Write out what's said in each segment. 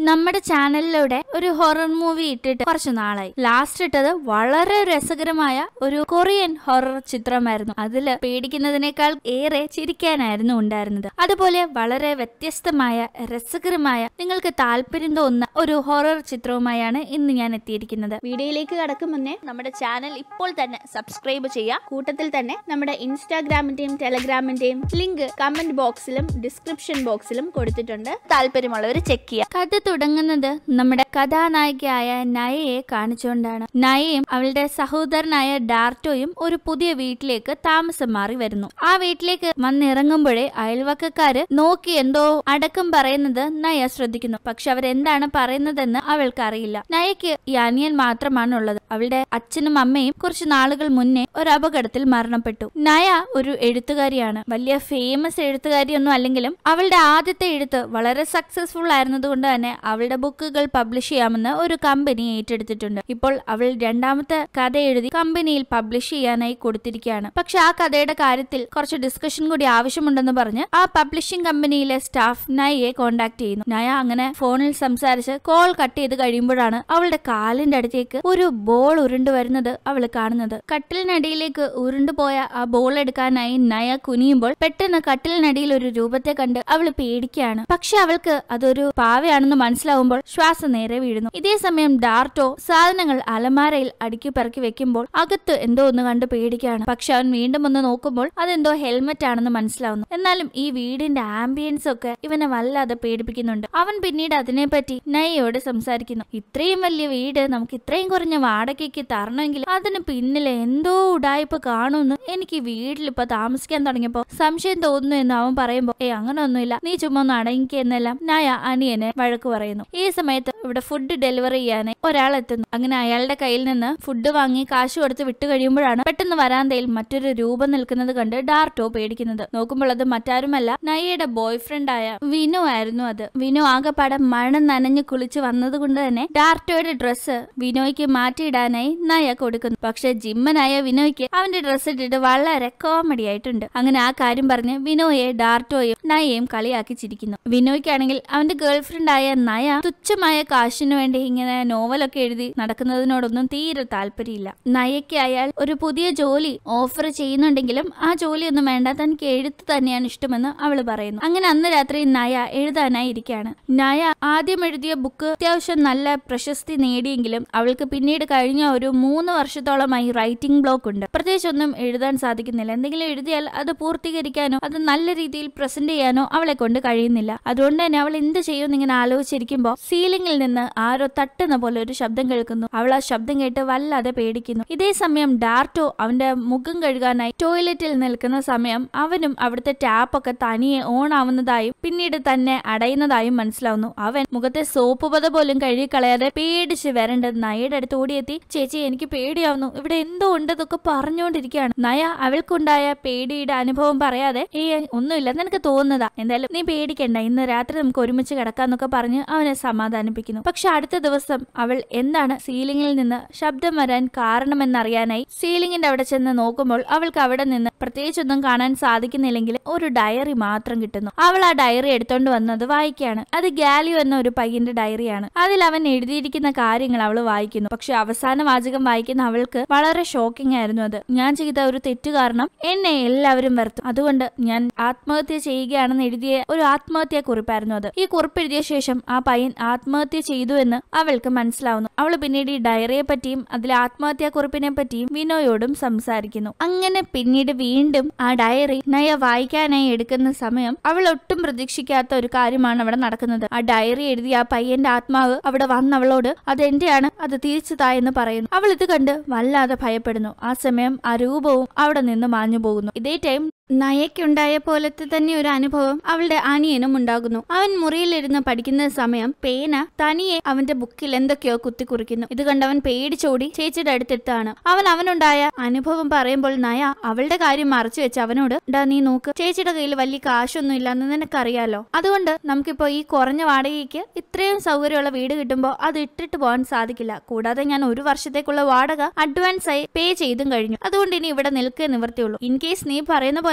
നമ്മുടെ ചാനലിലൂടെ ഒരു ഹൊറർ മൂവി ഇട്ടിട്ട് കുറച്ചു നാളായി ലാസ്റ്റ് ഇട്ടത് വളരെ രസകരമായ ഒരു കൊറിയൻ ഹൊറർ ചിത്രമായിരുന്നു അതില് പേടിക്കുന്നതിനേക്കാൾ ഏറെ ചിരിക്കാനായിരുന്നു ഉണ്ടായിരുന്നത് അതുപോലെ വളരെ വ്യത്യസ്തമായ രസകരമായ നിങ്ങൾക്ക് താല്പര്യം തോന്നുന്ന ഒരു ഹൊറർ ചിത്രവുമായാണ് ഇന്ന് ഞാൻ എത്തിയിരിക്കുന്നത് വീഡിയോയിലേക്ക് കടക്കും മുന്നേ നമ്മുടെ ചാനൽ ഇപ്പോൾ തന്നെ സബ്സ്ക്രൈബ് ചെയ്യുക കൂട്ടത്തിൽ തന്നെ നമ്മുടെ ഇൻസ്റ്റാഗ്രാമിന്റെയും ടെലഗ്രാമിന്റെയും ലിങ്ക് കമന്റ് ബോക്സിലും ഡിസ്ക്രിപ്ഷൻ ബോക്സിലും കൊടുത്തിട്ടുണ്ട് താല്പര്യമുള്ളവർ ചെക്ക് ചെയ്യുക കഥ തുടങ്ങുന്നത് നമ്മുടെ കഥാനായികയായ നയയെ കാണിച്ചുകൊണ്ടാണ് നയയും അവളുടെ സഹോദരനായ ഡാർട്ടോയും ഒരു പുതിയ വീട്ടിലേക്ക് താമസം മാറി വരുന്നു ആ വീട്ടിലേക്ക് വന്നിറങ്ങുമ്പോഴേ അയൽവക്കക്കാര് നോക്കി എന്തോ അടക്കം പറയുന്നത് നയ ശ്രദ്ധിക്കുന്നു പക്ഷെ അവരെന്താണ് പറയുന്നതെന്ന് അവൾക്ക് അറിയില്ല നയക്ക് ഈ അനിയൻ മാത്രമാണ് ഉള്ളത് അവളുടെ അച്ഛനും അമ്മയും കുറച്ച് നാളുകൾ മുന്നേ ഒരു അപകടത്തിൽ മരണപ്പെട്ടു നയ ഒരു എഴുത്തുകാരിയാണ് വലിയ ഫേമസ് എഴുത്തുകാരിയൊന്നും അല്ലെങ്കിലും അവളുടെ ആദ്യത്തെ എഴുത്ത് വളരെ സക്സസ്ഫുൾ ആയിരുന്നതുകൊണ്ട് തന്നെ അവളുടെ ബുക്കുകൾ പബ്ലിഷ് ചെയ്യാമെന്ന് ഒരു കമ്പനി ഏറ്റെടുത്തിട്ടുണ്ട് ഇപ്പോൾ അവൾ രണ്ടാമത്തെ കഥ എഴുതി കമ്പനിയിൽ പബ്ലിഷ് ചെയ്യാനായി കൊടുത്തിരിക്കുകയാണ് പക്ഷെ ആ കഥയുടെ കാര്യത്തിൽ കുറച്ച് ഡിസ്കഷൻ കൂടി ആവശ്യമുണ്ടെന്ന് പറഞ്ഞ് ആ പബ്ലിഷിംഗ് കമ്പനിയിലെ സ്റ്റാഫ് നയയെ കോണ്ടാക്ട് ചെയ്യുന്നു നയ അങ്ങനെ ഫോണിൽ സംസാരിച്ച് കോൾ കട്ട് ചെയ്ത് കഴിയുമ്പോഴാണ് അവളുടെ കാലിന്റെ അടുത്തേക്ക് ഒരു ബോൾ ഉരുണ്ടു വരുന്നത് അവൾ കാണുന്നത് കട്ടിലിനടിയിലേക്ക് ഉരുണ്ടുപോയ ആ ബോൾ എടുക്കാനായി നയ കുനിയുമ്പോൾ പെട്ടെന്ന് കട്ടിലിനടിയിൽ ഒരു രൂപത്തെ കണ്ട് അവൾ പേടിക്കുകയാണ് പക്ഷെ അവൾക്ക് അതൊരു പാവയാണെന്ന് മനസ്സിലാവുമ്പോൾ ശ്വാസം നേരെ വീഴുന്നു ഇതേ സമയം ഡാർട്ടോ സാധനങ്ങൾ അലമാരയിൽ അടുക്കി പെറുക്കി വെക്കുമ്പോൾ അകത്ത് എന്തോ ഒന്ന് കണ്ട് പേടിക്കുകയാണ് പക്ഷെ അവൻ വീണ്ടും ഒന്ന് നോക്കുമ്പോൾ അതെന്തോ ഹെൽമെറ്റ് ആണെന്ന് മനസ്സിലാവുന്നു എന്നാലും ഈ വീടിന്റെ ആംബിയൻസ് ഒക്കെ ഇവനെ വല്ലാതെ പേടിപ്പിക്കുന്നുണ്ട് അവൻ പിന്നീട് അതിനെപ്പറ്റി നയയോട് സംസാരിക്കുന്നു ഇത്രയും വലിയ വീട് നമുക്ക് ഇത്രയും കുറഞ്ഞ വാടകയ്ക്ക് തരണമെങ്കിൽ അതിന് പിന്നിൽ എന്തോ ഉടായ്പ കാണുമെന്ന് എനിക്ക് ഈ വീട്ടിൽ ഇപ്പൊ താമസിക്കാൻ തുടങ്ങിയപ്പോ സംശയം തോന്നുന്നു എന്ന് അവൻ പറയുമ്പോ ഏ അങ്ങനെ ഒന്നുമില്ല നീ ചുമ്മാ ഒന്ന് അടങ്ങിക്കുക എന്നെല്ലാം നയ അനിയനെ വഴക്ക് പറയുന്നു ഈ സമയത്ത് ഇവിടെ ഫുഡ് ഡെലിവറി ചെയ്യാനായി ഒരാൾ എത്തുന്നു അങ്ങനെ അയാളുടെ കയ്യിൽ നിന്ന് ഫുഡ് വാങ്ങി കാശ് കൊടുത്ത് വിട്ടു കഴിയുമ്പോഴാണ് പെട്ടെന്ന് വരാന്തയിൽ മറ്റൊരു രൂപം നിൽക്കുന്നത് കണ്ട് ഡാർട്ടോ പേടിക്കുന്നത് നോക്കുമ്പോൾ അത് മറ്റാരുമല്ല നയയുടെ ബോയ് ഫ്രണ്ട് ആയ വിനു ആയിരുന്നു അത് വിനു ആകെപ്പാടെ മഴ നനഞ്ഞു കുളിച്ച് വന്നത് കൊണ്ട് തന്നെ ഡാർട്ടോയുടെ ഡ്രസ്സ് വിനോയ്ക്ക് മാറ്റിയിടാനായി നയ കൊടുക്കുന്നു പക്ഷെ ജിമ്മനായ വിനോയ്ക്ക് അവന്റെ ഡ്രസ്സ് ഇട്ടിട്ട് വളരെ കോമഡി ആയിട്ടുണ്ട് അങ്ങനെ ആ കാര്യം പറഞ്ഞ് വിനോയെ ഡാർട്ടോയും നയയും കളിയാക്കി ചിരിക്കുന്നു വിനോയ്ക്കാണെങ്കിൽ അവന്റെ ഗേൾഫ്രണ്ട് ആയ നയ തുച്ഛമായ കാശിനു വേണ്ടി ഇങ്ങനെ നോവലൊക്കെ എഴുതി നടക്കുന്നതിനോടൊന്നും തീരെ താല്പര്യമില്ല നയയ്ക്ക് അയാൾ ഒരു പുതിയ ജോലി ഓഫർ ചെയ്യുന്നുണ്ടെങ്കിലും ആ ജോലിയൊന്നും വേണ്ട തനിക്ക് എഴുത്ത് തന്നെയാണ് ഇഷ്ടമെന്ന് അവള് പറയുന്നു അങ്ങനെ അന്ന് രാത്രി നയ എഴുതാനായി ഇരിക്കുകയാണ് നയ ആദ്യം എഴുതിയ ബുക്ക് അത്യാവശ്യം നല്ല പ്രശസ്തി നേടിയെങ്കിലും അവൾക്ക് പിന്നീട് കഴിഞ്ഞ ഒരു മൂന്ന് വർഷത്തോളമായി റൈറ്റിംഗ് ബ്ലോക്ക് ഉണ്ട് പ്രത്യേകിച്ച് ഒന്നും എഴുതാൻ സാധിക്കുന്നില്ല എന്തെങ്കിലും എഴുതിയാൽ അത് പൂർത്തീകരിക്കാനോ അത് നല്ല രീതിയിൽ പ്രസന്റ് ചെയ്യാനോ അവളെ കൊണ്ട് കഴിയുന്നില്ല അതുകൊണ്ട് തന്നെ അവൾ എന്ത് ചെയ്യുമെന്ന് ഇങ്ങനെ ആലോചിച്ചിരിക്കുമ്പോൾ സീലിംഗിൽ നിന്ന് ആരോ തട്ടുന്ന പോലെ ഒരു ശബ്ദം കേൾക്കുന്നു അവൾ ആ ശബ്ദം കേട്ട് വല്ലാതെ പേടിക്കുന്നു ഇതേ സമയം ഡാർട്ടോ അവന്റെ മുഖം കഴുകാനായി ടോയ്ലറ്റിൽ നിൽക്കുന്ന സമയം അവനും അവിടുത്തെ ടാപ്പൊക്കെ തനിയെ ഓൺ ആവുന്നതായും പിന്നീട് തന്നെ അടയുന്നതായും മനസ്സിലാവുന്നു അവൻ മുഖത്തെ സോപ്പ് പത പോലും കഴുകിക്കളയാതെ പേടിച്ച് വരണ്ട നയയുടെ അടുത്ത് ഓടിയെത്തി ചേച്ചി എനിക്ക് പേടിയാവുന്നു ഇവിടെ എന്തോ ഉണ്ടെന്നൊക്കെ പറഞ്ഞുകൊണ്ടിരിക്കുകയാണ് നയ അവൾക്കുണ്ടായ പേടിയുടെ അനുഭവം പറയാതെ ഏ ഒന്നുമില്ല നിനക്ക് തോന്നുന്നതാ എന്തായാലും നീ പേടിക്കണ്ട ഇന്ന് രാത്രി നമുക്ക് ഒരുമിച്ച് കിടക്കാന്നൊക്കെ പറഞ്ഞ് അവനെ സമാധാനിപ്പിക്കുന്നു പക്ഷെ അടുത്ത ദിവസം അവൾ എന്താണ് സീലിംഗിൽ നിന്ന് ശബ്ദം വരാൻ കാരണമെന്നറിയാനായി സീലിംഗിന്റെ അവിടെ ചെന്ന് നോക്കുമ്പോൾ അവൾക്ക് അവിടെ നിന്ന് പ്രത്യേകിച്ചൊന്നും കാണാൻ സാധിക്കുന്നില്ലെങ്കിൽ ഒരു ഡയറി മാത്രം കിട്ടുന്നു അവൾ ആ ഡയറി എടുത്തോണ്ട് വന്നത് വായിക്കുകയാണ് അത് ഗാലിയോ എന്ന ഒരു പയ്യന്റെ ഡയറിയാണ് അതിൽ അവൻ എഴുതിയിരിക്കുന്ന കാര്യങ്ങൾ അവൾ വായിക്കുന്നു പക്ഷെ അവസാന വാചകം വായിക്കുന്ന അവൾക്ക് വളരെ ഷോക്കിംഗ് ആയിരുന്നു അത് ഞാൻ ചെയ്ത ഒരു തെറ്റ് കാരണം എന്നെ എല്ലാവരും വെറുത്തു അതുകൊണ്ട് ഞാൻ ആത്മഹത്യ ചെയ്യുകയാണെന്ന് എഴുതിയ ഒരു ആത്മഹത്യാ കുറിപ്പായിരുന്നു അത് ഈ കുറിപ്പ് എഴുതിയ ശേഷം ആ പയ്യൻ ആത്മഹത്യ ചെയ്തു എന്ന് അവൾക്ക് മനസ്സിലാവുന്നു അവൾ പിന്നീട് ഈ ഡയറിയെ പറ്റിയും അതിലെ ആത്മഹത്യാ കുറിപ്പിനെ പറ്റിയും വിനോയോടും സംസാരിക്കുന്നു അങ്ങനെ പിന്നീട് വീണ്ടും ആ ഡയറി നയ വായിക്കാനായി എടുക്കുന്ന സമയം അവൾ ഒട്ടും പ്രതീക്ഷിക്കാത്ത ഒരു കാര്യമാണ് അവിടെ നടക്കുന്നത് ആ ഡയറി എഴുതിയ ആ പയ്യന്റെ ആത്മാവ് അവിടെ വന്ന് അവളോട് അത് എന്റെയാണ് അത് തിരിച്ചു താ എന്ന് പറയുന്നു അവൾ ഇത് കണ്ട് വല്ലാതെ ഭയപ്പെടുന്നു ആ സമയം ആ രൂപവും അവിടെ നിന്ന് മാഞ്ഞു പോകുന്നു ഇതേ ടൈം നയയ്ക്കുണ്ടായ പോലത്തെ തന്നെ ഒരു അനുഭവം അവളുടെ അനിയനും ഉണ്ടാകുന്നു അവൻ മുറിയിലിരുന്ന് പഠിക്കുന്ന സമയം പേന തനിയെ അവന്റെ ബുക്കിൽ എന്തൊക്കെയോ കുത്തിക്കുറിക്കുന്നു ഇത് കണ്ട് അവൻ പേടിച്ചോടി ചേച്ചിയുടെ അടുത്തെത്താണ് അവൻ അവനുണ്ടായ അനുഭവം പറയുമ്പോൾ നയ അവളുടെ കാര്യം മറച്ചു വെച്ച് അവനോട് ഡാ നീ നോക്ക് ചേച്ചിയുടെ കയ്യിൽ വലിയ കാശൊന്നും ഇല്ലെന്ന് നിനക്കറിയാലോ അതുകൊണ്ട് നമുക്കിപ്പോ ഈ കുറഞ്ഞ വാടകയ്ക്ക് ഇത്രയും സൗകര്യമുള്ള വീട് കിട്ടുമ്പോൾ അത് ഇട്ടിട്ട് പോകാൻ സാധിക്കില്ല കൂടാതെ ഞാൻ ഒരു വർഷത്തേക്കുള്ള വാടക അഡ്വാൻസ് ആയി പേ ചെയ്തും കഴിഞ്ഞു അതുകൊണ്ട് ഇനി ഇവിടെ നിൽക്കേ നിവർത്തിയുള്ളൂ ഇൻ കേസ് നീ പറയുന്ന പോലെ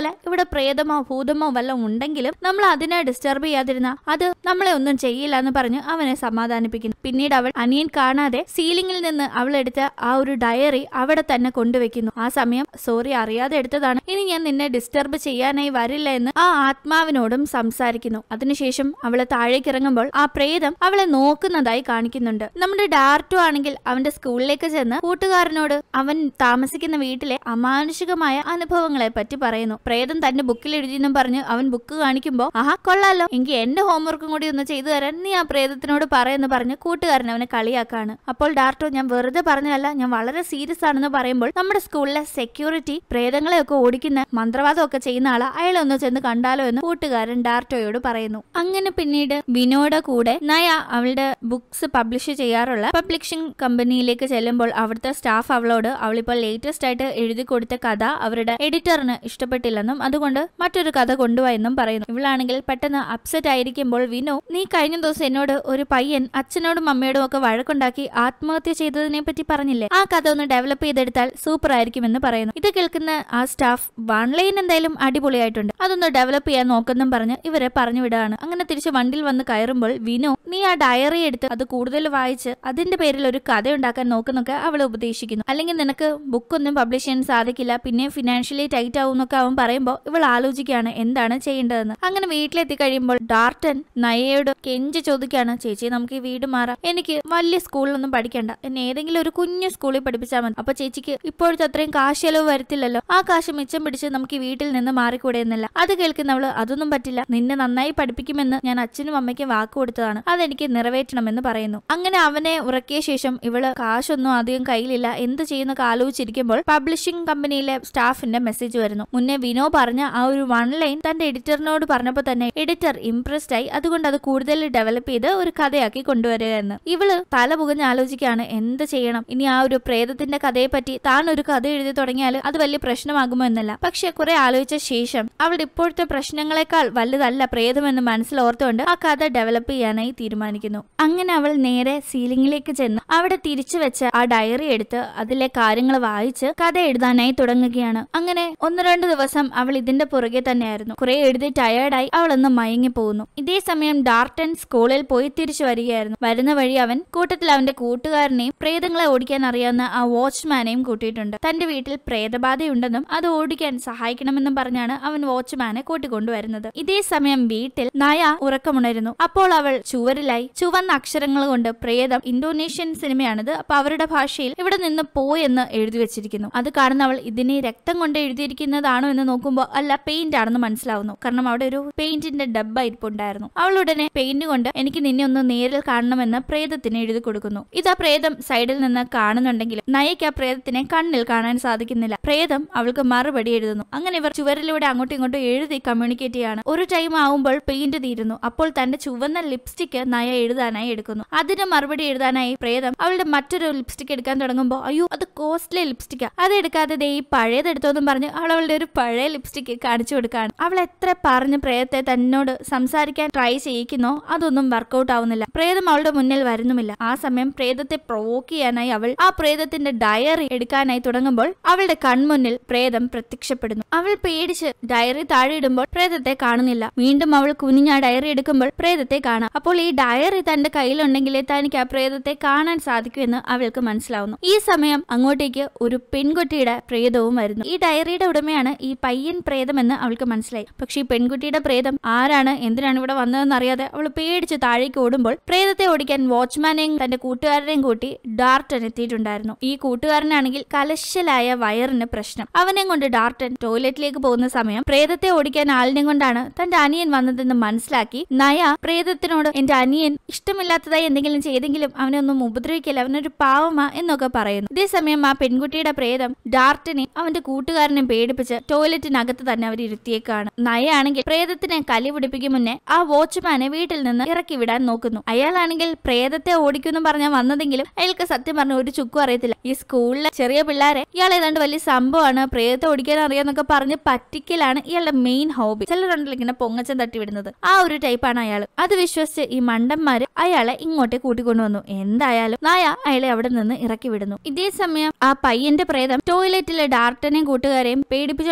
മാത്രമല്ല ഇവിടെ പ്രേതമോ ഭൂതമോ വല്ലതും ഉണ്ടെങ്കിലും നമ്മൾ അതിനെ ഡിസ്റ്റർബ് ചെയ്യാതിരുന്ന അത് നമ്മളെ ഒന്നും ചെയ്യില്ല എന്ന് പറഞ്ഞ് അവനെ സമാധാനിപ്പിക്കുന്നു പിന്നീട് അവൾ അനിയൻ കാണാതെ സീലിംഗിൽ നിന്ന് അവൾ എടുത്ത ആ ഒരു ഡയറി അവിടെ തന്നെ കൊണ്ടുവെക്കുന്നു ആ സമയം സോറി അറിയാതെ എടുത്തതാണ് ഇനി ഞാൻ നിന്നെ ഡിസ്റ്റർബ് ചെയ്യാനായി വരില്ല എന്ന് ആ ആത്മാവിനോടും സംസാരിക്കുന്നു അതിനുശേഷം അവളെ താഴേക്ക് ഇറങ്ങുമ്പോൾ ആ പ്രേതം അവളെ നോക്കുന്നതായി കാണിക്കുന്നുണ്ട് നമ്മുടെ ഡാർട്ടു ആണെങ്കിൽ അവന്റെ സ്കൂളിലേക്ക് ചെന്ന് കൂട്ടുകാരനോട് അവൻ താമസിക്കുന്ന വീട്ടിലെ അമാനുഷികമായ അനുഭവങ്ങളെ പറ്റി പറയുന്നു പ്രേതം തന്റെ ബുക്കിൽ എഴുതിയെന്നും പറഞ്ഞ് അവൻ ബുക്ക് കാണിക്കുമ്പോൾ ആഹാ കൊള്ളാലോ എങ്കിൽ എന്റെ ഹോംവർക്കും കൂടി ഒന്ന് ചെയ്തു തരാൻ നീ ആ പ്രേതത്തിനോട് പറയുമെന്ന് പറഞ്ഞ് കൂട്ടുകാരൻ അവനെ കളിയാക്കാണ് അപ്പോൾ ഡാർട്ടോ ഞാൻ വെറുതെ പറഞ്ഞതല്ല ഞാൻ വളരെ സീരിയസ് ആണെന്ന് പറയുമ്പോൾ നമ്മുടെ സ്കൂളിലെ സെക്യൂരിറ്റി പ്രേതങ്ങളെയൊക്കെ ഓടിക്കുന്ന മന്ത്രവാദമൊക്കെ ചെയ്യുന്ന ആളാ അയാളെ ഒന്ന് ചെന്ന് കണ്ടാലോ എന്ന് കൂട്ടുകാരൻ ഡാർട്ടോയോട് പറയുന്നു അങ്ങനെ പിന്നീട് വിനോയുടെ കൂടെ നയ അവളുടെ ബുക്സ് പബ്ലിഷ് ചെയ്യാറുള്ള പബ്ലിഷിംഗ് കമ്പനിയിലേക്ക് ചെല്ലുമ്പോൾ അവിടുത്തെ സ്റ്റാഫ് അവളോട് അവളിപ്പോൾ ലേറ്റസ്റ്റ് ആയിട്ട് എഴുതി കൊടുത്ത കഥ അവരുടെ എഡിറ്ററിന് ഇഷ്ടപ്പെട്ടില്ലെന്നും അതുകൊണ്ട് മറ്റൊരു കഥ കൊണ്ടുപോയെന്നും പറയുന്നു ഇവളാണെങ്കിൽ പെട്ടെന്ന് അപ്സെറ്റ് ആയിരിക്കുമ്പോൾ വിനു നീ കഴിഞ്ഞ ദിവസം എന്നോട് ഒരു പയ്യൻ അച്ഛനോടും അമ്മയോടും ഒക്കെ വഴക്കുണ്ടാക്കി ആത്മഹത്യ ചെയ്തതിനെ പറ്റി പറഞ്ഞില്ലേ ആ കഥ ഒന്ന് ഡെവലപ്പ് ചെയ്തെടുത്താൽ സൂപ്പർ ആയിരിക്കുമെന്ന് പറയുന്നു ഇത് കേൾക്കുന്ന ആ സ്റ്റാഫ് വൺ ലൈൻ എന്തായാലും അടിപൊളിയായിട്ടുണ്ട് അതൊന്ന് ഡെവലപ്പ് ചെയ്യാൻ നോക്കെന്നും പറഞ്ഞ് ഇവരെ പറഞ്ഞു വിടുകയാണ് അങ്ങനെ തിരിച്ച് വണ്ടിയിൽ വന്ന് കയറുമ്പോൾ വിനു നീ ആ ഡയറി എടുത്ത് അത് കൂടുതൽ വായിച്ച് അതിന്റെ പേരിൽ ഒരു കഥ ഉണ്ടാക്കാൻ നോക്കുന്നൊക്കെ അവൾ ഉപദേശിക്കുന്നു അല്ലെങ്കിൽ നിനക്ക് ബുക്കൊന്നും പബ്ലിഷ് ചെയ്യാൻ സാധിക്കില്ല പിന്നെ ഫിനാൻഷ്യലി ടൈറ്റ് ആവും എന്നൊക്കെ അവൻ പറയുമ്പോൾ ഇവൾ ആലോചിക്കുകയാണ് എന്താണ് ചെയ്യേണ്ടതെന്ന് അങ്ങനെ വീട്ടിലെത്തി കഴിയുമ്പോൾ ഡാർട്ടൻ നയയോട് കെഞ്ചി ചോദിക്കുകയാണ് ചേച്ചി നമുക്ക് ഈ വീട് മാറാം എനിക്ക് വലിയ സ്കൂളിലൊന്നും പഠിക്കണ്ട എന്നെ ഏതെങ്കിലും ഒരു കുഞ്ഞു സ്കൂളിൽ പഠിപ്പിച്ചാൽ മതി അപ്പൊ ചേച്ചിക്ക് ഇപ്പോഴത്തെ അത്രയും കാശ് ചെലവ് വരത്തില്ലല്ലോ ആ കാശ് മിച്ചം പിടിച്ച് നമുക്ക് ഈ വീട്ടിൽ നിന്ന് മാറിക്കൂടെ എന്നല്ല അത് കേൾക്കുന്നവള് അതൊന്നും പറ്റില്ല നിന്നെ നന്നായി പഠിപ്പിക്കുമെന്ന് ഞാൻ അച്ഛനും അമ്മയ്ക്കും വാക്ക് കൊടുത്തതാണ് അതെനിക്ക് നിറവേറ്റണമെന്ന് പറയുന്നു അങ്ങനെ അവനെ ഉറക്കിയ ശേഷം ഇവള് കാശൊന്നും അധികം കയ്യിലില്ല എന്ത് ചെയ്യുന്നൊക്കെ ആലോചിച്ചിരിക്കുമ്പോൾ പബ്ലിഷിംഗ് കമ്പനിയിലെ സ്റ്റാഫിന്റെ മെസ്സേജ് വരുന്നു മുന്നേ വിനോ പറഞ്ഞ ആ ഒരു വൺ ലൈൻ തന്റെ എഡിറ്ററിനോട് പറഞ്ഞപ്പോൾ തന്നെ എഡിറ്റർ ഇംപ്രസ്ഡ് ആയി അതുകൊണ്ട് അത് കൂടുതൽ ഡെവലപ്പ് ചെയ്ത് ഒരു കഥയാക്കി കൊണ്ടുവരിക എന്ന് ഇവള് തല പുകഞ്ഞ് ആലോചിക്കുകയാണ് എന്ത് ചെയ്യണം ഇനി ആ ഒരു പ്രേതത്തിന്റെ കഥയെ പറ്റി താൻ ഒരു കഥ എഴുതി തുടങ്ങിയാൽ അത് വലിയ പ്രശ്നമാകുമോ എന്നല്ല പക്ഷെ കുറെ ആലോചിച്ച ശേഷം അവളുടെ ഇപ്പോഴത്തെ പ്രശ്നങ്ങളെക്കാൾ വലുതല്ല പ്രേതമെന്ന് മനസ്സിലോർത്തുകൊണ്ട് ആ കഥ ഡെവലപ്പ് ചെയ്യാനായി തീരുമാനിക്കുന്നു അങ്ങനെ അവൾ നേരെ സീലിംഗിലേക്ക് ചെന്ന് അവിടെ തിരിച്ചു വെച്ച ആ ഡയറി എടുത്ത് അതിലെ കാര്യങ്ങൾ വായിച്ച് കഥ എഴുതാനായി തുടങ്ങുകയാണ് അങ്ങനെ ഒന്ന് രണ്ട് ദിവസം അവൾ ഇതിന്റെ പുറകെ തന്നെയായിരുന്നു കുറെ എഴുതി ടയേർഡായി അവൾ ഒന്ന് മയങ്ങി പോകുന്നു ഇതേ സമയം ഡാർട്ടൻ സ്കൂളിൽ പോയി തിരിച്ചു വരികയായിരുന്നു വരുന്ന വഴി അവൻ കൂട്ടത്തിൽ അവന്റെ കൂട്ടുകാരനെയും പ്രേതങ്ങളെ ഓടിക്കാൻ അറിയാവുന്ന ആ വാച്ച്മാനെയും കൂട്ടിയിട്ടുണ്ട് തന്റെ വീട്ടിൽ പ്രേതബാധയുണ്ടെന്നും അത് ഓടിക്കാൻ സഹായിക്കണമെന്നും പറഞ്ഞാണ് അവൻ വാച്ച്മാനെ കൂട്ടിക്കൊണ്ടുവരുന്നത് ഇതേ സമയം വീട്ടിൽ നയ ഉറക്കമുണരുന്നു അപ്പോൾ അവൾ ചുവരിലായി ചുവന്ന അക്ഷരങ്ങൾ കൊണ്ട് പ്രേതം ഇന്തോനേഷ്യൻ സിനിമയാണിത് അപ്പൊ അവരുടെ ഭാഷയിൽ ഇവിടെ നിന്ന് പോയെന്ന് എഴുതി വെച്ചിരിക്കുന്നു അത് കാണുന്ന അവൾ ഇതിനെ രക്തം കൊണ്ട് എഴുതിയിരിക്കുന്നതാണോ എന്ന് നോക്കുമ്പോൾ അല്ല പെയിന്റ് ആണെന്ന് മനസ്സിലാവുന്നു കാരണം അവിടെ ഒരു പെയിന്റിന്റെ ഡബ്ബ ഇരിപ്പുണ്ടായിരുന്നു അവൾ ഉടനെ പെയിന്റ് കൊണ്ട് എനിക്ക് നിന്നെ ഒന്ന് നേരിൽ കാണണമെന്ന് പ്രേതത്തിന് എഴുതി കൊടുക്കുന്നു ഇതാ പ്രേതം സൈഡിൽ നിന്ന് കാണുന്നുണ്ടെങ്കിലും നയയ്ക്ക് ആ പ്രേതത്തിനെ കണ്ണിൽ കാണാൻ സാധിക്കുന്നില്ല പ്രേതം അവൾക്ക് മറുപടി എഴുതുന്നു അങ്ങനെ ഇവർ ചുവരിലൂടെ അങ്ങോട്ടും ഇങ്ങോട്ടും എഴുതി കമ്മ്യൂണിക്കേറ്റ് ചെയ്യാണ് ഒരു ടൈം ആവുമ്പോൾ പെയിന്റ് തീരുന്നു അപ്പോൾ തന്റെ ചുവന്ന ലിപ്സ്റ്റിക് നയ എഴുതാനായി എടുക്കുന്നു അതിന് മറുപടി എഴുതാനായി പ്രേതം അവളുടെ മറ്റൊരു ലിപ്സ്റ്റിക് എടുക്കാൻ തുടങ്ങുമ്പോൾ അയ്യോ അത് കോസ്റ്റ്ലി ലിപ്സ്റ്റിക്കാ അത് എടുക്കാതെ ദേ ഈ പഴയത് എടുത്തോന്നും പറഞ്ഞ് അവൾ അവളുടെ ഒരു പഴയ ലിപ്സ്റ്റിക് കാണിച്ചു കൊടുക്കുകയാണ് അവൾ എത്ര പറഞ്ഞ് പ്രേതത്തെ തന്നോട് സംസാരിക്കാൻ ട്രൈ ചെയ്യിക്കുന്നോ അതൊന്നും വർക്കൗട്ട് ആവുന്നില്ല പ്രേതം അവളുടെ മുന്നിൽ വരുന്നുമില്ല ആ സമയം പ്രേതത്തെ പ്രൊവോക്ക് ചെയ്യാനായി അവൾ ആ പ്രേതത്തിന്റെ ഡയറി എടുക്കാനായി തുടങ്ങുമ്പോൾ അവളുടെ കൺമുന്നിൽ പ്രേതം പ്രത്യക്ഷപ്പെടുന്നു അവൾ പേടിച്ച് ഡയറി താഴെ ഇടുമ്പോൾ പ്രേതത്തെ കാണുന്നില്ല വീണ്ടും അവൾ കുനിഞ്ഞ ആ ഡയറി എടുക്കുമ്പോൾ പ്രേതത്തെ കാണാം അപ്പോൾ ഈ ഡയറി തന്റെ കയ്യിലുണ്ടെങ്കിലേ തനിക്ക് ആ പ്രേതത്തെ കാണാൻ സാധിക്കുമെന്ന് അവൾക്ക് മനസ്സിലാവുന്നു ഈ സമയം അങ്ങോട്ടേക്ക് ഒരു പെൺകുട്ടിയുടെ പ്രേതവും വരുന്നു ഈ ഡയറിയുടെ ഉടമയാണ് ഈ പയ്യൻ പ്രേതമെന്ന് അവൾക്ക് മനസ്സിലായി പക്ഷേ ഈ പെൺകുട്ടിയുടെ പ്രേതം ആരാണ് എന്തിനാണ് ഇവിടെ വന്നതെന്ന് അറിയാതെ അവൾ പേടിച്ച് താഴേക്ക് ഓടുമ്പോൾ പ്രേതത്തെ ഓടിക്കാൻ വാച്ച്മാനെയും തന്റെ കൂട്ടുകാരനെയും കൂട്ടി ഡാർട്ടൻ എത്തിയിട്ടുണ്ടായിരുന്നു ഈ കൂട്ടുകാരനാണെങ്കിൽ കലശലായ വയറിന് പ്രശ്നം അവനെ കൊണ്ട് ഡാർട്ടൻ ടോയ്ലറ്റിലേക്ക് പോകുന്ന സമയം പ്രേതത്തെ ഓടിക്കാൻ ആളിനെ കൊണ്ടാണ് തന്റെ അനിയൻ വന്നതെന്ന് മനസ്സിലാക്കി നയ പ്രേതത്തിനോട് എന്റെ അനിയൻ ഇഷ്ടമില്ലാത്തതായി എന്തെങ്കിലും ചെയ്തെങ്കിലും അവനെ ഒന്നും ഉപദ്രവിക്കില്ല അവനൊരു പാവമാ എന്നൊക്കെ പറയുന്നു ഇതേസമയം ആ പെൺകുട്ടിയുടെ പ്രേതം ഡാർട്ടിനെ അവന്റെ കൂട്ടുകാരനെ പേടിപ്പിച്ച് ടോയ്ലറ്റിനകത്ത് തന്നെ അവർ ഇരുത്തിയേക്കാണ് നയയാണെങ്കിൽ പ്രേതത്തിനെ കലി പിടിപ്പിക്കും മുന്നേ ആ വാച്ച്മാനെ വീട്ടിൽ നിന്ന് ഇറക്കി വിടാൻ നോക്കുന്നു അയാളാണെങ്കിൽ പ്രേതത്തെ ഓടിക്കുന്നു പറഞ്ഞാൽ വന്നതെങ്കിലും അയാൾക്ക് സത്യം പറഞ്ഞ ഒരു ചുക്കും അറിയത്തില്ല ഈ സ്കൂളിലെ ചെറിയ പിള്ളേരെ ഇയാൾ ഏതാണ്ട് വലിയ സംഭവമാണ് പ്രേതത്തെ ഓടിക്കാൻ അറിയാന്നൊക്കെ പറഞ്ഞ് പറ്റിക്കലാണ് ഇയാളുടെ മെയിൻ ഹോബി ചിലരുണ്ടല്ലോ ഇങ്ങനെ പൊങ്ങച്ചം തട്ടി വിടുന്നത് ആ ഒരു ടൈപ്പാണ് അയാൾ അത് വിശ്വസിച്ച് ഈ മണ്ടന്മാര് അയാളെ ഇങ്ങോട്ട് കൂട്ടിക്കൊണ്ടുവന്നു എന്തായാലും നായ അയാളെ അവിടെ നിന്ന് ഇറക്കി വിടുന്നു ഇതേ സമയം ആ പയ്യന്റെ പ്രേതം ടോയ്ലറ്റിലെ ഡാർട്ടനെയും കൂട്ടുകാരെയും പേടിപ്പിച്ചുകൊണ്ട് നിൽക്കുന്ന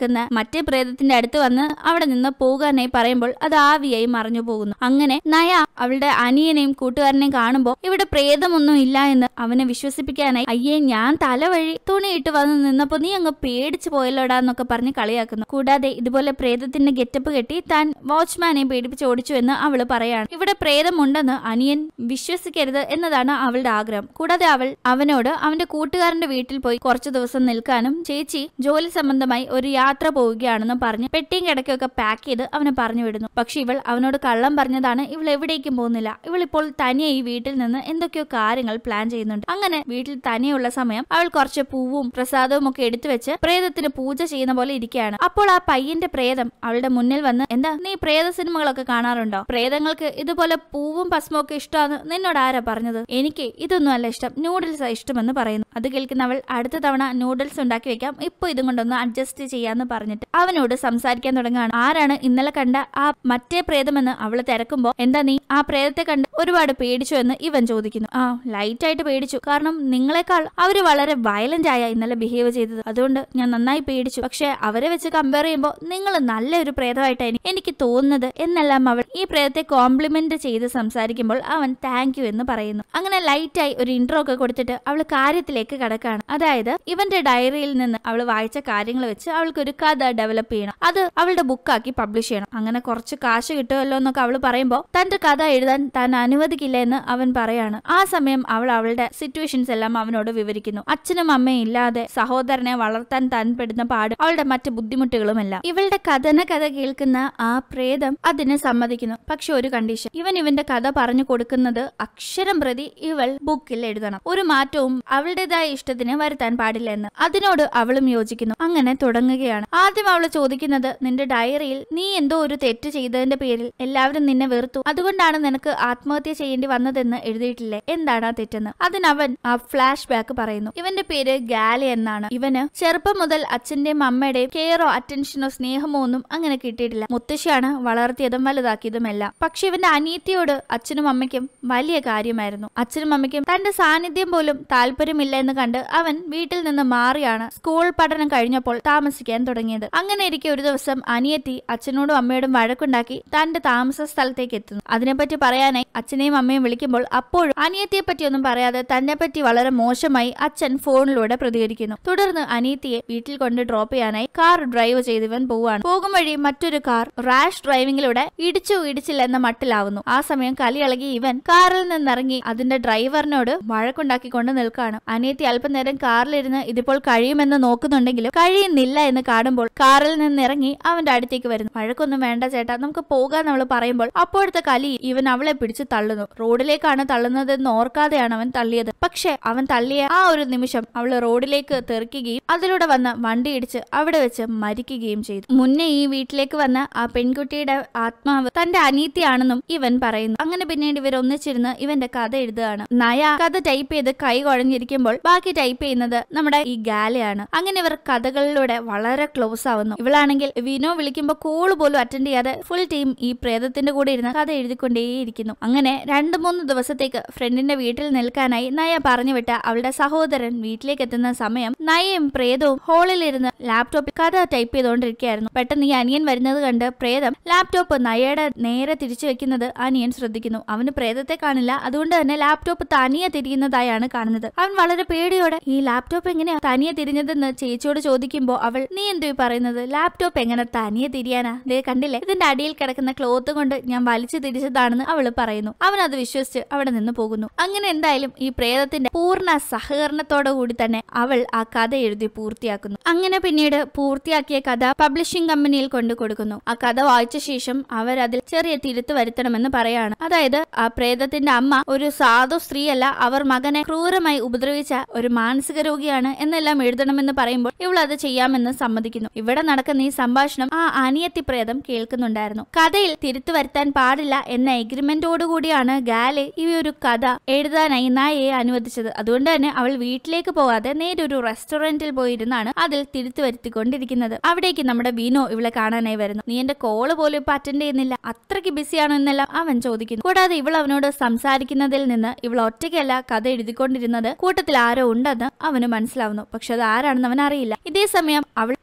കിടക്കുന്ന മറ്റേ പ്രേതത്തിന്റെ അടുത്ത് വന്ന് അവിടെ നിന്ന് പോകാനായി പറയുമ്പോൾ അത് ആവിയായി മറഞ്ഞു പോകുന്നു അങ്ങനെ നയ അവളുടെ അനിയനെയും കൂട്ടുകാരനെയും കാണുമ്പോൾ ഇവിടെ പ്രേതമൊന്നും ഇല്ല എന്ന് അവനെ വിശ്വസിപ്പിക്കാനായി അയ്യേ ഞാൻ തലവഴി തുണിയിട്ട് വന്ന് നിന്നപ്പോ നീ അങ്ങ് പേടിച്ചു പോയല്ലോടാ എന്നൊക്കെ പറഞ്ഞ് കളിയാക്കുന്നു കൂടാതെ ഇതുപോലെ പ്രേതത്തിന്റെ ഗെറ്റപ്പ് കെട്ടി താൻ വാച്ച്മാനെ പേടിപ്പിച്ച് ഓടിച്ചു എന്ന് അവള് പറയാണ് ഇവിടെ പ്രേതമുണ്ടെന്ന് അനിയൻ വിശ്വസിക്കരുത് എന്നതാണ് അവളുടെ ആഗ്രഹം കൂടാതെ അവൾ അവനോട് അവന്റെ കൂട്ടുകാരന്റെ വീട്ടിൽ പോയി കുറച്ചു ദിവസം നിൽക്കാനും ചേച്ചി ജോലി സംബന്ധമായി ഒരു യാത്ര പോവുകയാണെന്ന് പറഞ്ഞ് പെട്ടിയും കിടക്കൊക്കെ പാക്ക് ചെയ്ത് അവനെ പറഞ്ഞു വിടുന്നു പക്ഷെ ഇവൾ അവനോട് കള്ളം പറഞ്ഞതാണ് ഇവൾ എവിടേക്കും പോകുന്നില്ല ഇവൾ ഇപ്പോൾ തനിയെ ഈ വീട്ടിൽ നിന്ന് എന്തൊക്കെയോ കാര്യങ്ങൾ പ്ലാൻ ചെയ്യുന്നുണ്ട് അങ്ങനെ വീട്ടിൽ തനിയുള്ള സമയം അവൾ കുറച്ച് പൂവും പ്രസാദവും ഒക്കെ എടുത്തു വെച്ച് പ്രേതത്തിന് പൂജ ചെയ്യുന്ന പോലെ ഇരിക്കുകയാണ് അപ്പോൾ ആ പയ്യന്റെ പ്രേതം അവളുടെ മുന്നിൽ വന്ന് എന്താ നീ പ്രേത സിനിമകളൊക്കെ കാണാറുണ്ടോ പ്രേതങ്ങൾക്ക് ഇതുപോലെ പൂവും ഭസ്മവും ഒക്കെ ഇഷ്ടമാണ് നിന്നോട് ആരാ പറഞ്ഞത് എനിക്ക് ഇതൊന്നും അല്ല ഇഷ്ടം നൂഡിൽസ് ഇഷ്ടമെന്ന് പറയുന്നു അത് കേൾക്കുന്ന അവൾ അടുത്ത തവണ നൂഡിൽസ് ഉണ്ടാക്കി വെക്കാം ഇപ്പൊ ഇതും കൊണ്ടൊന്ന് അഡ്ജസ്റ്റ് ചെയ്യാന്ന് പറഞ്ഞിട്ട് അവനോട് സംസാരിക്കാൻ തുടങ്ങുകയാണ് ആരാണ് ഇന്നലെ കണ്ട ആ മറ്റേ പ്രേതമെന്ന് അവള് തിരക്കുമ്പോ എന്താ നീ ആ പ്രേതത്തെ കണ്ട് ഒരുപാട് പേടിച്ചു എന്ന് ഇവൻ ചോദിക്കുന്നു ആ ലൈറ്റ് ആയിട്ട് പേടിച്ചു കാരണം നിങ്ങളെക്കാൾ അവര് വളരെ വയലന്റ് ആയ ഇന്നലെ ബിഹേവ് ചെയ്തത് അതുകൊണ്ട് ഞാൻ നന്നായി പേടിച്ചു പക്ഷെ അവരെ വെച്ച് കമ്പയർ ചെയ്യുമ്പോൾ നിങ്ങൾ നല്ലൊരു പ്രേതമായിട്ടാണ് എനിക്ക് തോന്നുന്നത് എന്നെല്ലാം അവൾ ഈ പ്രേതത്തെ കോംപ്ലിമെന്റ് ചെയ്ത് സംസാരിക്കുമ്പോൾ അവൻ താങ്ക് യു എന്ന് പറയുന്നു അങ്ങനെ ലൈറ്റായി ഒരു ഇൻട്രോ ഒക്കെ കൊടുത്തിട്ട് അവൾ കാര്യത്തിലേക്ക് കടക്കാണ് അതായത് ഇവന്റെ ഡയറിയിൽ നിന്ന് അവൾ വായിച്ച കാര്യങ്ങൾ വെച്ച് അവൾക്ക് ഒരു കഥ ഡെവലപ്പ് ചെയ്യണം അത് അവളുടെ ബുക്കാക്കി പബ്ലിഷ് ചെയ്യണം അങ്ങനെ കുറച്ച് കാശ് കിട്ടുമല്ലോ എന്നൊക്കെ അവൾ പറയുമ്പോൾ തന്റെ കഥ എഴുതാൻ താൻ അനുവദിക്കില്ല എന്ന് അവൻ പറയാണ് ആ സമയം അവൾ അവളുടെ സിറ്റുവേഷൻസ് എല്ലാം അവനോട് വിവരിക്കുന്നു അച്ഛനും അമ്മയും ഇല്ലാതെ സഹോദരനെ വളർത്താൻ താൻ പെടുന്ന പാട് അവളുടെ മറ്റ് ബുദ്ധിമുട്ടുകളുമെല്ലാം ഇവളുടെ കഥന കഥ കേൾക്കുന്ന ആ പ്രേതം അതിന് സമ്മതിക്കുന്നു പക്ഷെ ഒരു കണ്ടീഷൻ ഇവൻ ഇവന്റെ കഥ പറഞ്ഞു കൊടുക്കുന്നത് അക്ഷരം പ്രതി ഇവൾ ബുക്കിൽ എഴുതണം ഒരു മാറ്റവും അവളുടേതായ ഇഷ്ടത്തിന് വരുത്താൻ പാടില്ല എന്ന് അതിനോട് അവളും യോജിക്കുന്നു അങ്ങനെ തുടങ്ങുകയാണ് ആദ്യം അവൾ ചോദിക്കുന്നത് നിന്റെ ഡയറിയിൽ നീ എന്തോ ഒരു തെറ്റ് ചെയ്തതിന്റെ പേരിൽ എല്ലാവരും നിന്നെ വെറുത്തു അതുകൊണ്ടാണ് നിനക്ക് ആത്മഹത്യ ചെയ്യേണ്ടി വന്നതെന്ന് എഴുതിയിട്ടില്ലേ എന്താണ് ആ തെറ്റെന്ന് അതിനവൻ ആ ഫ്ലാഷ് ബാക്ക് പറയുന്നു ഇവന്റെ പേര് ഗാലി എന്നാണ് ഇവന് ചെറുപ്പം മുതൽ അച്ഛന്റെയും അമ്മയുടെയും കെയറോ അറ്റൻഷനോ സ്നേഹമോ ഒന്നും അങ്ങനെ കിട്ടിയിട്ടില്ല മുത്തശ്ശിയാണ് വളർത്തിയതും വലുതാക്കിയതുമെല്ലാം പക്ഷെ ഇവന്റെ അനിയത്തിയോട് അച്ഛനും അമ്മയ്ക്കും വലിയ കാര്യമായിരുന്നു അച്ഛനും അമ്മയ്ക്കും തന്റെ സാന്നിധ്യം പോലും താല്പര്യമില്ല എന്ന് കണ്ട് അവൻ വീട്ടിൽ നിന്ന് മാറിയാണ് സ്കൂൾ പഠനം കഴിഞ്ഞപ്പോൾ താമസിക്കാൻ തുടങ്ങിയത് അങ്ങനെ ഇരിക്കെ ഒരു ദിവസം അനിയത്തി അച്ഛനോടും അമ്മയോടും വഴക്കുണ്ടാക്കി തന്റെ താമസ സ്ഥലത്തേക്ക് എത്തുന്നു അതിനെപ്പറ്റി പറയാനായി അച്ഛനെയും അമ്മയും വിളിക്കുമ്പോൾ അപ്പോഴും അനിയത്തിയെ പറ്റിയൊന്നും പറയാതെ തന്നെ പറ്റി വളരെ മോശമായി അച്ഛൻ ഫോണിലൂടെ പ്രതികരിക്കുന്നു തുടർന്ന് അനിയത്തിയെ വീട്ടിൽ കൊണ്ട് ഡ്രോപ്പ് ചെയ്യാനായി കാർ ഡ്രൈവ് ചെയ്ത് ഇവൻ പോവാണ് പോകും വഴി മറ്റൊരു കാർ റാഷ് ഡ്രൈവിംഗിലൂടെ ഇടിച്ചു ഇടിച്ചില്ല എന്ന മട്ടിലാവുന്നു ആ സമയം കലിയിളകി ഇവൻ കാറിൽ നിന്നിറങ്ങി അതിന്റെ ഡ്രൈവറിനോട് വഴക്കുണ്ടാക്കിക്കൊണ്ട് നിൽക്കുകയാണ് അനിയത്തി അല്പനേരം കാറിലിരുന്ന് ഇതിപ്പോൾ കഴിയുമെന്ന് നോക്കുന്നുണ്ടെങ്കിലും കഴിയുന്നില്ല എന്ന് കാണുമ്പോൾ കാറിൽ നിന്നിറങ്ങി അവന്റെ അടുത്തേക്ക് വരുന്നു വഴക്കൊന്നും വേണ്ട ചേട്ടാ നമുക്ക് പോകാൻ അവൾ പറയുമ്പോൾ അപ്പോഴത്തെ കലി ഇവൻ അവളെ പിടിച്ച് തള്ളുന്നു റോഡിലേക്കാണ് തള്ളുന്നതെന്ന് ഓർക്കാതെയാണ് അവൻ തള്ളിയത് പക്ഷെ അവൻ തള്ളിയ ആ ഒരു നിമിഷം അവൾ റോഡിലേക്ക് തെറിക്കുകയും അതിലൂടെ വന്ന വണ്ടി ഇടിച്ച് അവിടെ വെച്ച് മരിക്കുകയും ചെയ്തു മുന്നേ ഈ വീട്ടിലേക്ക് വന്ന ആ പെൺകുട്ടിയുടെ ആത്മാവ് തന്റെ അനീതിയാണെന്നും ഇവൻ പറയുന്നു അങ്ങനെ പിന്നീട് ഇവർ ഒന്നിച്ചിരുന്ന് ഇവന്റെ കഥ എഴുതുകയാണ് നയ കഥ ടൈപ്പ് ചെയ്ത് കൈ കുഴഞ്ഞിരിക്കുമ്പോൾ ബാക്കി ടൈപ്പ് ചെയ്യുന്നത് നമ്മുടെ ഈ ഗാലയാണ് അങ്ങനെ ഇവർ കഥകളിലൂടെ വളരെ ക്ലോസ് ആവുന്നു ഇവളാണെങ്കിൽ വിനോ വിളിക്കുമ്പോൾ കോള് പോലും അറ്റൻഡ് ചെയ്യാതെ ഫുൾ ടീം ഈ പ്രേതത്തിന്റെ കൂടെ ഇരുന്ന് കഥ എഴുതിക്കൊണ്ടേയിരിക്കുന്നു അങ്ങനെ രണ്ടു മൂന്ന് ദിവസത്തേക്ക് ഫ്രണ്ടിന്റെ വീട്ടിൽ നിൽക്കാനായി നയ പറഞ്ഞു വിട്ട അവളുടെ സഹോദരൻ വീട്ടിലേക്ക് എത്തുന്ന സമയം നയയും പ്രേതവും ഹാളിലിരുന്ന് ലാപ്ടോപ്പിൽ കഥ ടൈപ്പ് ചെയ്തുകൊണ്ടിരിക്കുകയായിരുന്നു പെട്ടെന്ന് ഈ അനിയൻ വരുന്നത് കണ്ട് പ്രേതം ലാപ്ടോപ്പ് നയയുടെ നേരെ തിരിച്ചു വെക്കുന്നത് അനിയൻ ശ്രദ്ധിക്കുന്നു അവന് പ്രേതത്തെ കാണില്ല അതുകൊണ്ട് തന്നെ ലാപ്ടോപ്പ് തനിയെ തിരിയുന്നതായാണ് കാണുന്നത് അവൻ വളരെ പേടിയോടെ ഈ ലാപ്ടോപ്പ് എങ്ങനെയാ തനിയെ തിരിഞ്ഞതെന്ന് ചേച്ചിയോട് ചോദിക്കുമ്പോൾ അവൾ നീ എന്തോ ഈ പറയുന്നത് ലാപ്ടോപ്പ് എങ്ങനെ തനിയെ തിരിയാനാ ദേ കണ്ടില്ലേ ഇതിന്റെ അടിയിൽ കിടക്കുന്ന ക്ലോത്ത് കൊണ്ട് ഞാൻ വലിച്ചു തിരിച്ചതാണെന്ന് അവൾ പറയുന്നു അവൻ അത് വിശ്വസിച്ച് അവിടെ നിന്ന് പോകുന്നു അങ്ങനെ എന്തായാലും ഈ പ്രേതത്തിന്റെ പൂർണ്ണ സഹകരണത്തോടു കൂടി തന്നെ അവൾ ആ കഥ എഴുതി പൂർത്തിയാക്കുന്നു അങ്ങനെ പിന്നീട് പൂർത്തിയാക്കിയ കഥ പബ്ലിഷിംഗ് കമ്പനിയിൽ കൊണ്ടു കൊടുക്കുന്നു ആ കഥ വായിച്ച ശേഷം അവർ അതിൽ ചെറിയ തിരുത്ത് വരുത്തണമെന്ന് പറയാണ് അതായത് ആ പ്രേതത്തിന്റെ അമ്മ ഒരു സാധു സ്ത്രീയല്ല അവർ മകനെ ക്രൂരമായി ഉപദ്രവിച്ച ഒരു മാനസിക രോഗിയാണ് എന്നെല്ലാം എഴുതണമെന്ന് പറയുമ്പോൾ ഇവൾ അത് ചെയ്യാമെന്ന് സമ്മതിക്കുന്നു ഇവിടെ നടക്കുന്ന ഈ സംഭാഷണം ആ അനിയത്തി പ്രേതം കേൾക്കുന്നുണ്ടായിരുന്നു കഥയിൽ തിരുത്തു വരുത്താൻ പാടില്ല എന്ന എഗ്രിമെന്റോടുകൂടിയാണ് ഗാലെ ഈ ഒരു കഥ എഴുതാനായി നായയെ അനുവദിച്ചത് അതുകൊണ്ട് തന്നെ അവൾ വീട്ടിലേക്ക് പോകാതെ നേരെ ഒരു റെസ്റ്റോറന്റിൽ പോയിരുന്നാണ് അതിൽ തിരുത്തു വരുത്തിക്കൊണ്ടിരിക്കുന്നത് അവിടേക്ക് നമ്മുടെ വിനോ ഇവളെ കാണാനായി വരുന്നു നീ എന്റെ കോള് പോലും ഇപ്പൊ അറ്റൻഡ് ചെയ്യുന്നില്ല അത്രയ്ക്ക് ബിസിയാണോ എന്നെല്ലാം അവൻ ചോദിക്കുന്നു കൂടാതെ ഇവൾ അവനോട് സംസാരിക്കുന്നതിൽ നിന്ന് ഇവൾ ഒറ്റയ്ക്കല്ല കഥ എഴുതിക്കൊണ്ടിരുന്നത് കൂട്ടത്തിൽ ആരോ ഉണ്ടെന്ന് അവന് മനസ്സിലാവുന്നു പക്ഷെ അത് ആരാണെന്ന് അവൻ അറിയില്ല ഇതേ സമയം അവൾ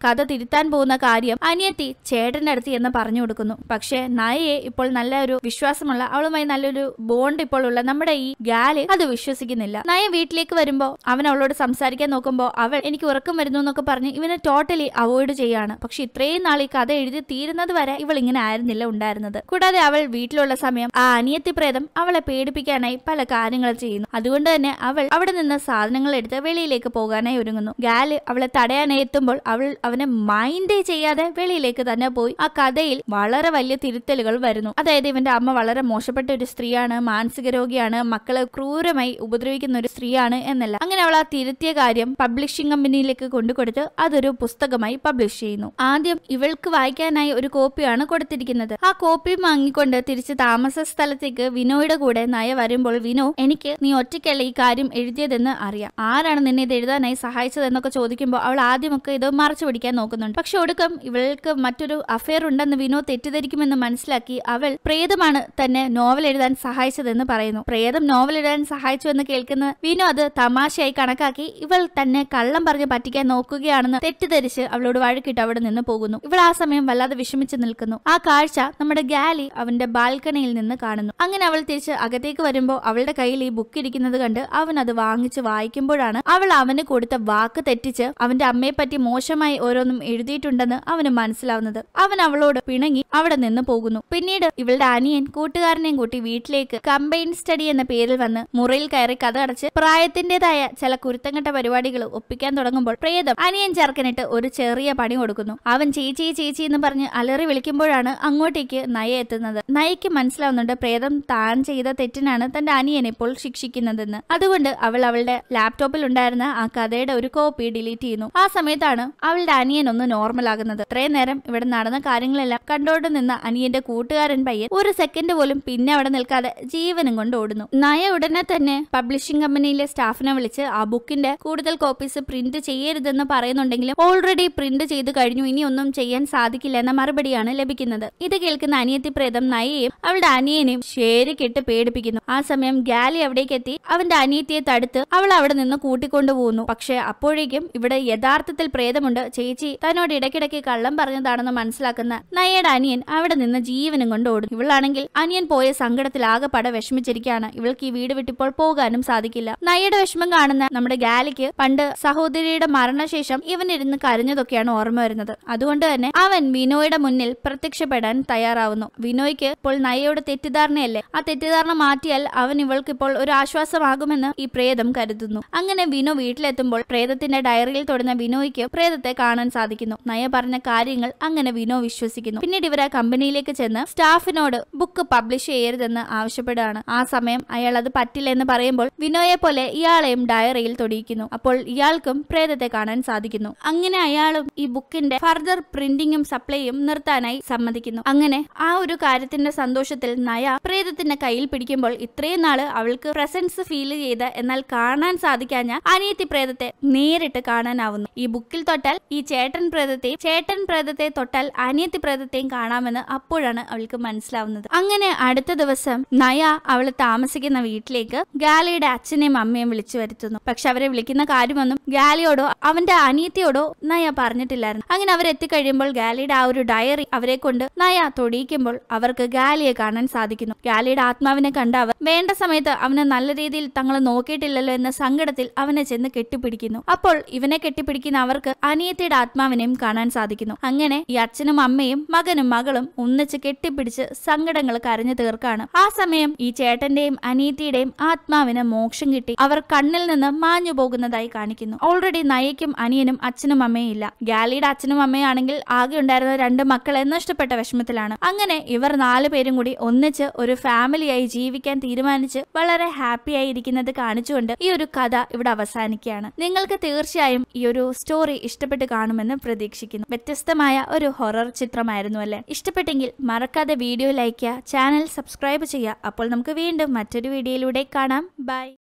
കഥ തിരുത്താൻ പോകുന്ന കാര്യം അനിയത്തി ചേട്ടന്റെ അടുത്ത് എന്ന് പറഞ്ഞു കൊടുക്കുന്നു പക്ഷേ നയയെ ഇപ്പോൾ നല്ല ഒരു വിശ്വാസമുള്ള അവളുമായി നല്ലൊരു ബോണ്ട് ഇപ്പോൾ ഉള്ള നമ്മുടെ ഈ ഗാല് അത് വിശ്വസിക്കുന്നില്ല നയ വീട്ടിലേക്ക് വരുമ്പോ അവൻ അവളോട് സംസാരിക്കാൻ നോക്കുമ്പോൾ അവൾ എനിക്ക് ഉറക്കം വരുന്നു എന്നൊക്കെ പറഞ്ഞ് ഇവനെ ടോട്ടലി അവോയ്ഡ് ചെയ്യാണ് പക്ഷെ ഇത്രയും നാൾ ഈ കഥ എഴുതി തീരുന്നത് വരെ ഇവൾ ഇങ്ങനെ ആയിരുന്നില്ല ഉണ്ടായിരുന്നത് കൂടാതെ അവൾ വീട്ടിലുള്ള സമയം ആ അനിയത്തി പ്രേതം അവളെ പേടിപ്പിക്കാനായി പല കാര്യങ്ങൾ ചെയ്യുന്നു അതുകൊണ്ട് തന്നെ അവൾ അവിടെ നിന്ന് സാധനങ്ങൾ എടുത്ത് വെളിയിലേക്ക് പോകാനായി ഒരുങ്ങുന്നു ഗാല് അവളെ തടയാനായി എത്തുമ്പോൾ അവൾ അവനെ മൈൻഡേ ചെയ്യാതെ വെളിയിലേക്ക് തന്നെ പോയി ആ കഥയിൽ വളരെ വലിയ തിരുത്തലുകൾ വരുന്നു അതായത് ഇവന്റെ അമ്മ വളരെ മോശപ്പെട്ട ഒരു സ്ത്രീയാണ് മാനസിക രോഗിയാണ് മക്കളെ ക്രൂരമായി ഉപദ്രവിക്കുന്ന ഒരു സ്ത്രീയാണ് എന്നല്ല അങ്ങനെ അവൾ ആ തിരുത്തിയ കാര്യം പബ്ലിഷിംഗ് കമ്പനിയിലേക്ക് കൊണ്ടുകൊടുത്ത് അതൊരു പുസ്തകമായി പബ്ലിഷ് ചെയ്യുന്നു ആദ്യം ഇവൾക്ക് വായിക്കാനായി ഒരു കോപ്പിയാണ് കൊടുത്തിരിക്കുന്നത് ആ കോപ്പി വാങ്ങിക്കൊണ്ട് തിരിച്ച് താമസ സ്ഥലത്തേക്ക് വിനോയുടെ കൂടെ നയ വരുമ്പോൾ വിനോ എനിക്ക് നീ ഒറ്റയ്ക്കല്ല ഈ കാര്യം എഴുതിയതെന്ന് അറിയാം ആരാണ് നിന്നെ ഇത് എഴുതാനായി സഹായിച്ചതെന്നൊക്കെ ചോദിക്കുമ്പോൾ അവൾ ആദ്യമൊക്കെ ഇത് മറച്ചു പിടിക്കാൻ നോക്കുന്നുണ്ട് പക്ഷെ ഒടുക്കം ഇവൾക്ക് മറ്റൊരു അഫയർ ഉണ്ടെന്ന് വിനോ തെറ്റിദ്ധരിക്കുമെന്ന് മനസ്സിലാക്കി അവൾ പ്രേതമാണ് തന്നെ നോവൽ എഴുതാൻ സഹായിച്ചതെന്ന് പറയുന്നു പ്രേതം നോവൽ എഴുതാൻ സഹായിച്ചു എന്ന് കേൾക്കുന്ന വിനോ അത് തമാശയായി കണക്കാക്കി ഇവൾ തന്നെ കള്ളം പറഞ്ഞ് പറ്റിക്കാൻ നോക്കുകയാണെന്ന് തെറ്റിദ്ധരിച്ച് അവളോട് വഴക്കിട്ട് അവിടെ നിന്ന് പോകുന്നു ഇവൾ ആ സമയം വല്ലാതെ വിഷമിച്ച് നിൽക്കുന്നു ആ കാഴ്ച നമ്മുടെ ഗാലി അവന്റെ ബാൽക്കണിയിൽ നിന്ന് കാണുന്നു അങ്ങനെ അവൾ തിരിച്ച് അകത്തേക്ക് വരുമ്പോൾ അവളുടെ കയ്യിൽ ഈ ബുക്ക് ഇരിക്കുന്നത് കണ്ട് അവൻ അത് വാങ്ങിച്ച് വായിക്കുമ്പോഴാണ് അവൾ അവന് കൊടുത്ത വാക്ക് തെറ്റിച്ച് അവന്റെ അമ്മയെ പറ്റി മോശമായി ഓരോന്നും എഴുതിയിട്ടുണ്ടെന്ന് അവന് മനസ്സിലാവുന്നത് അവൻ അവളോട് പിണങ്ങി അവിടെ നിന്ന് പോകുന്നു പിന്നീട് ഇവളുടെ അനിയൻ കൂട്ടുകാരനെയും കൂട്ടി വീട്ടിലേക്ക് കമ്പൈൻ സ്റ്റഡി എന്ന പേരിൽ വന്ന് മുറിയിൽ കയറി കഥ അടച്ച് പ്രായത്തിന്റേതായ ചില കുരുത്തങ്കട്ട പരിപാടികൾ ഒപ്പിക്കാൻ തുടങ്ങുമ്പോൾ പ്രേതം അനിയൻ ചെറുക്കനിട്ട് ഒരു ചെറിയ പണി കൊടുക്കുന്നു അവൻ ചേച്ചി ചേച്ചി എന്ന് പറഞ്ഞ് അലറി വിളിക്കുമ്പോഴാണ് അങ്ങോട്ടേക്ക് നയ എത്തുന്നത് നയയ്ക്ക് മനസ്സിലാവുന്നുണ്ട് പ്രേതം താൻ ചെയ്ത തെറ്റിനാണ് തന്റെ അനിയനെ ഇപ്പോൾ ശിക്ഷിക്കുന്നതെന്ന് അതുകൊണ്ട് അവൾ അവളുടെ ലാപ്ടോപ്പിൽ ഉണ്ടായിരുന്ന ആ കഥയുടെ ഒരു കോപ്പി ഡിലീറ്റ് ചെയ്യുന്നു ആ സമയത്താണ് അവളുടെ അനിയൻ ഒന്ന് നോർമൽ ആകുന്നത് ഇത്രയും നേരം ഇവിടെ നടന്ന കാര്യങ്ങളെല്ലാം കണ്ടോണ്ട് നിന്ന അനിയന്റെ കൂട്ടുകാരൻ പയ്യൻ ഒരു സെക്കൻഡ് പോലും പിന്നെ അവിടെ നിൽക്കാതെ ജീവനും കൊണ്ട് ഓടുന്നു നയ ഉടനെ തന്നെ പബ്ലിഷിംഗ് കമ്പനിയിലെ സ്റ്റാഫിനെ വിളിച്ച് ആ ബുക്കിന്റെ കൂടുതൽ കോപ്പീസ് പ്രിന്റ് ചെയ്യരുതെന്ന് പറയുന്നുണ്ടെങ്കിലും ഓൾറെഡി പ്രിന്റ് ചെയ്ത് കഴിഞ്ഞു ഇനി ഒന്നും ചെയ്യാൻ സാധിക്കില്ല എന്ന മറുപടിയാണ് ലഭിക്കുന്നത് ഇത് കേൾക്കുന്ന അനിയത്തി പ്രേതം നയയെയും അവളുടെ അനിയനെയും ശരിക്കിട്ട് പേടിപ്പിക്കുന്നു ആ സമയം ഗാലി അവിടേക്ക് എത്തി അവന്റെ അനിയത്തിയെ തടുത്ത് അവൾ അവിടെ നിന്ന് കൂട്ടിക്കൊണ്ടു പോകുന്നു പക്ഷെ അപ്പോഴേക്കും ഇവിടെ യഥാർത്ഥത്തിൽ പ്രേതമുണ്ട് ചേച്ചി തന്നോട് ഇടയ്ക്കിടയ്ക്ക് കള്ളം പറഞ്ഞതാണെന്ന് മനസ്സിലാക്കുന്ന നയയുടെ അനിയൻ അവിടെ നിന്ന് ജീവനും കൊണ്ട് ഓടും ഇവളാണെങ്കിൽ അനിയൻ പോയ സങ്കടത്തിൽ ആകെ പട വിഷമിച്ചിരിക്കുകയാണ് ഇവൾക്ക് ഈ വീട് വിട്ടിപ്പോൾ പോകാനും സാധിക്കില്ല നയയുടെ വിഷമം കാണുന്ന നമ്മുടെ ഗാലിക്ക് പണ്ട് സഹോദരിയുടെ മരണശേഷം ഇവൻ ഇരുന്ന് കരഞ്ഞതൊക്കെയാണ് ഓർമ്മ വരുന്നത് അതുകൊണ്ട് തന്നെ അവൻ വിനോയുടെ മുന്നിൽ പ്രത്യക്ഷപ്പെടാൻ തയ്യാറാവുന്നു വിനോയ്ക്ക് ഇപ്പോൾ നയയോട് തെറ്റിദ്ധാരണയല്ലേ ആ തെറ്റിദ്ധാരണ മാറ്റിയാൽ അവൻ ഇവൾക്ക് ഇപ്പോൾ ഒരു ആശ്വാസമാകുമെന്ന് ഈ പ്രേതം കരുതുന്നു അങ്ങനെ വിനോ വീട്ടിലെത്തുമ്പോൾ പ്രേതത്തിന്റെ ഡയറിയിൽ തൊടുന്ന വിനോയ്ക്ക് പ്രേതത്തെ കാണാൻ സാധിക്കുന്നു നയ പറഞ്ഞ കാര്യങ്ങൾ അങ്ങനെ വിനോ വിശ്വസിക്കുന്നു പിന്നീട് ഇവർ ആ കമ്പനിയിലേക്ക് ചെന്ന് സ്റ്റാഫിനോട് ബുക്ക് പബ്ലിഷ് ചെയ്യരുതെന്ന് ആവശ്യപ്പെടുകയാണ് ആ സമയം അയാൾ അത് പറ്റില്ലെന്ന് പറയുമ്പോൾ വിനോയെ പോലെ ഇയാളെയും ഡയറിയിൽ തൊടിയിക്കുന്നു അപ്പോൾ ഇയാൾക്കും പ്രേതത്തെ കാണാൻ സാധിക്കുന്നു അങ്ങനെ അയാളും ഈ ബുക്കിന്റെ ഫർദർ പ്രിന്റിങ്ങും സപ്ലൈയും നിർത്താനായി സമ്മതിക്കുന്നു അങ്ങനെ ആ ഒരു കാര്യത്തിന്റെ സന്തോഷത്തിൽ നയ പ്രേതത്തിന്റെ കയ്യിൽ പിടിക്കുമ്പോൾ ഇത്രയും നാള് അവൾക്ക് പ്രസൻസ് ഫീൽ ചെയ്ത് എന്നാൽ കാണാൻ സാധിക്കാഞ്ഞ അനിയത്തി പ്രേതത്തെ നേരിട്ട് കാണാനാവുന്നു ഈ ബുക്കിൽ തൊട്ടാൽ ഈ ചേട്ടൻ പ്രേതത്തെയും ചേട്ടൻ പ്രേതത്തെ തൊട്ടാൽ അനിയത്തി പ്രേതത്തെയും കാണാമെന്ന് അപ്പോഴാണ് അവൾക്ക് മനസ്സിലാവുന്നത് അങ്ങനെ അടുത്ത ദിവസം നയ അവള് താമസിക്കുന്ന വീട്ടിലേക്ക് ഗാലിയുടെ അച്ഛനെയും അമ്മയും വിളിച്ചു വരുത്തുന്നു പക്ഷെ അവരെ വിളിക്കുന്ന കാര്യമൊന്നും ഗാലിയോടോ അവന്റെ അനിയത്തിയോടോ നയ പറഞ്ഞിട്ടില്ലായിരുന്നു അങ്ങനെ അവരെത്തിക്കഴിയുമ്പോൾ ഗാലിയുടെ ആ ഒരു ഡയറി അവരെ കൊണ്ട് നയ തൊടിയിക്കുമ്പോൾ അവർക്ക് ഗാലിയെ കാണാൻ സാധിക്കുന്നു ഗാലിയുടെ ആത്മാവിനെ കണ്ട അവർ വേണ്ട സമയത്ത് അവനെ നല്ല രീതിയിൽ തങ്ങൾ നോക്കിയിട്ടില്ലല്ലോ എന്ന സങ്കടത്തിൽ അവനെ ചെന്ന് കെട്ടിപ്പിടിക്കുന്നു അപ്പോൾ ഇവനെ കെട്ടിപ്പിടിക്കുന്ന അവർക്ക് അനിയത്തിയുടെ ആത്മാവിനെയും കാണാൻ സാധിക്കുന്നു അങ്ങനെ ഈ അച്ഛനും അമ്മയും മകനും മകളും ഒന്നിച്ച് കെട്ടിപ്പിടിച്ച് സങ്കടങ്ങൾ കരഞ്ഞു തീർക്കാണ് ആ സമയം ഈ ചേട്ടന്റെയും അനിയത്തിയുടെയും ആത്മാവിന് മോക്ഷം കിട്ടി അവർ കണ്ണിൽ നിന്ന് മാഞ്ഞു പോകുന്നതായി കാണിക്കുന്നു ഓൾറെഡി നയയ്ക്കും അനിയനും അച്ഛനും അമ്മയും ഇല്ല ഗാലിയുടെ അച്ഛനും അമ്മയും ആണെങ്കിൽ ആകെ ഉണ്ടായിരുന്ന രണ്ട് മക്കളെ നഷ്ടപ്പെട്ട വിഷമത്തിലാണ് അങ്ങനെ ഇവർ നാലു പേരും കൂടി ഒന്നിച്ച് ഒരു ഫാമിലിയായി ജീവിക്കാൻ തീരുമാനിച്ച് വളരെ ഹാപ്പി ആയി ഇരിക്കുന്നത് കാണിച്ചുകൊണ്ട് ഈ ഒരു കഥ ഇവിടെ അവസാനിക്കുകയാണ് നിങ്ങൾക്ക് തീർച്ചയായും ഈ ഒരു സ്റ്റോറി ഇഷ്ടപ്പെട്ട് കാണുമെന്ന് പ്രതീക്ഷിക്കുന്നു വ്യത്യസ്തമായ ഒരു ഹൊറർ ചിത്രമായിരുന്നു അല്ലേ ഇഷ്ടപ്പെട്ടെങ്കിൽ മറക്കാതെ വീഡിയോ ലൈക്ക് ചെയ്യുക ചാനൽ സബ്സ്ക്രൈബ് ചെയ്യുക അപ്പോൾ നമുക്ക് വീണ്ടും മറ്റൊരു വീഡിയോയിലൂടെ കാണാം ബൈ